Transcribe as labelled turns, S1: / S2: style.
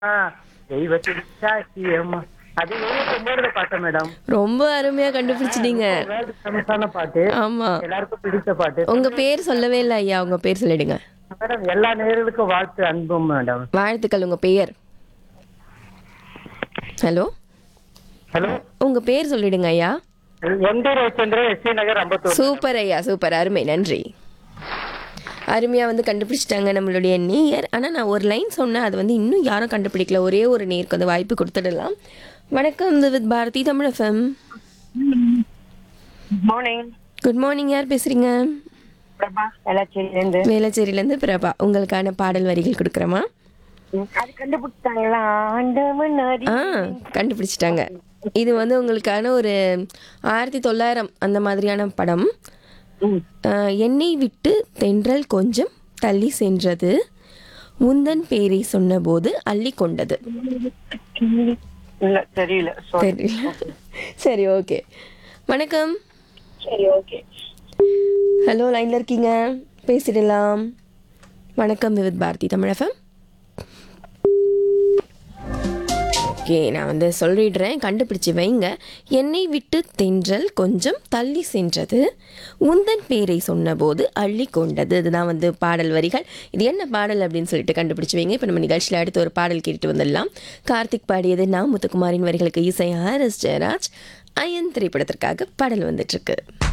S1: ஆ, தெய்வத்தின் சாட்சியம் அது எழுபத்தொன்பதுல பாட்டு மேடம்
S2: ரொம்ப அருமையா கண்டுபிடிச்சிட்டீங்க
S1: வேர்ல்டு ஃபேமஸான பாட்டு
S2: ஆமா
S1: எல்லாருக்கும் பிடித்த பாட்டு
S2: உங்க பேர் சொல்லவே இல்லை ஐயா உங்க பேர் சொல்லிடுங்க
S1: மேடம் எல்லா நேயர்களுக்கும் வாழ்த்து அன்பும் மேடம்
S2: வாழ்த்துக்கள் உங்க பெயர் ஹலோ
S1: ஹலோ
S2: உங்க பேர் சொல்லிடுங்க ஐயா
S1: எந்த Ravichandran S C Nagar Ambattur
S2: super ஐயா சூப்பர் அருமை நன்றி அருமையாக வந்து கண்டுபிடிச்சிட்டாங்க நம்மளுடைய நேயர் ஆனால் நான் ஒரு லைன் சொன்னேன் அது வந்து இன்னும் யாரும் கண்டுபிடிக்கல ஒரே ஒரு நேருக்கு வந்து வாய்ப்பு கொடுத்துடலாம் வணக்கம் இது Vividh Bharati Tamil FM
S3: morning
S2: good morning யார் பேசுறீங்க
S3: பிரபா எல்லாச்சிலேருந்து
S2: வேளச்சேரியிலேருந்து பிரபா உங்களுக்கான பாடல் வரிகள் கொடுக்குறேமா
S3: அது கண்டுபிடிச்சாங்களா ஆண்டவன் அறி
S2: ஆ கண்டுபிடிச்சிட்டாங்க இது வந்து உங்களுக்கான ஒரு ஆயிரத்தி தொள்ளாயிரம் அந்த மாதிரியான படம்
S3: ம்.
S2: ஆஹ், என்னை விட்டு தென்றல் கொஞ்சம் தள்ளி சென்றது முந்தன் பேரை சொன்னபோது அள்ளி கொண்டது
S3: இல்ல தெரியல sorry.
S2: தெரியல சரி ஓகே வணக்கம்
S3: சரி ஓகே
S2: ஹலோ லைனில் இருக்கீங்க பேசிடலாம் வணக்கம் வித் பாரதி தமிழகம் ஓகே நான் வந்து சொல்லிடுறேன் கண்டுபிடிச்சு வைங்க என்னை விட்டு தென்றல் கொஞ்சம் தள்ளி சென்றது உந்தன் பேரை சொன்னபோது அள்ளி கொண்டது இதுதான் வந்து பாடல் வரிகள் இது என்ன பாடல் அப்படின்னு சொல்லிட்டு கண்டுபிடிச்சு வைங்க இப்போ நம்ம நிகழ்ச்சியில் அடுத்து ஒரு பாடல் கேட்டுட்டு வந்துடலாம் கார்த்திக் பாடியது நான் முத்துக்குமாரின் வரிகளுக்கு இசை ஆர் எஸ் ஜெயராஜ் அயன் திரைப்படத்திற்காக பாடல் வந்துட்டு இருக்கு